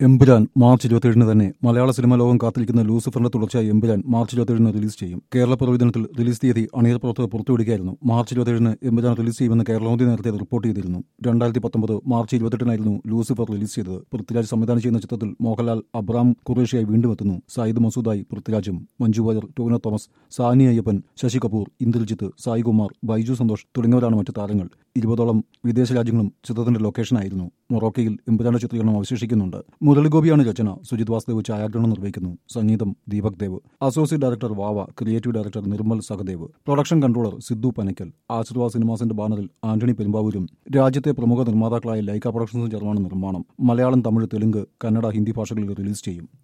Empuraan March ഇരുപത്തിയേഴിന് തന്നെ മലയാള സിനിമാ ലോകം കാത്തിരിക്കുന്ന ലൂസിഫറിന്റെ തുടർച്ചയായി എമ്പുരാൻ മാർച്ച് ഇരുപത്തിയേഴിന് റിലീസ് ചെയ്യും കേരള പ്രവചനത്തിൽ റിലീസ് തീയതി അണിയർ പ്രവർത്തകർ പുറത്തുവിടുകയായിരുന്നു മാർച്ച് ഇരുപത്തിയേഴിന് എമ്പുരാൻ റിലീസ് ചെയ്യുമെന്ന് കേരളമോദി നേരത്തെ റിപ്പോർട്ട് ചെയ്തിരുന്നു രണ്ടായിരത്തി പത്തൊമ്പത് മാർച്ച് ഇരുപത്തെട്ടിനായിരുന്നു ലൂസിഫർ റിലീസ് ചെയ്തത് പൃഥ്വിരാജ് സംവിധാനം ചെയ്യുന്ന ചിത്രത്തിൽ മോഹൻലാൽ അബ്രാം ഖുറേഷിയായി വീണ്ടും എത്തുന്നു സായിദ് മസൂദായി പൃഥ്വിരാജും മഞ്ജു വാര്യർ ടോവിനോ തോമസ് സാനി അയ്യപ്പൻ ശശി കപൂർ ഇന്ദ്രജിത്ത് സായികുമാർ ബൈജു സന്തോഷ് തുടങ്ങിയവരാണ് മറ്റു താരങ്ങൾ ഇരുപതോളം വിദേശ രാജ്യങ്ങളും ചിത്രത്തിന്റെ ലൊക്കേഷനായിരുന്നു മൊറോക്കയിൽ എമ്പുരാന്റെ ചിത്രീകരണം അവശേഷിക്കുന്നുണ്ട് മുരളിഗോപിയാണ് രചന സുജിത് വാസുദേവ് ഛായാഗ്രഹണം നിർവഹിക്കുന്നു സംഗീതം Deepak Dev associate director Vava creative director Nirmal Sahadev production controller Sidhu Panakkal Aashirvad സിനിമാസിന്റെ ബാനറിൽ ആന്റണി പെരുമ്പാവൂരും രാജ്യത്തെ പ്രമുഖ നിർമ്മാതാക്കളായ ലൈക്ക പ്രൊഡക്ഷൻസും ചേർന്നാണ് നിർമ്മാണം മലയാളം തമിഴ് തെലുങ്ക് കന്നഡ ഹിന്ദി ഭാഷകളിൽ റിലീസ് ചെയ്യും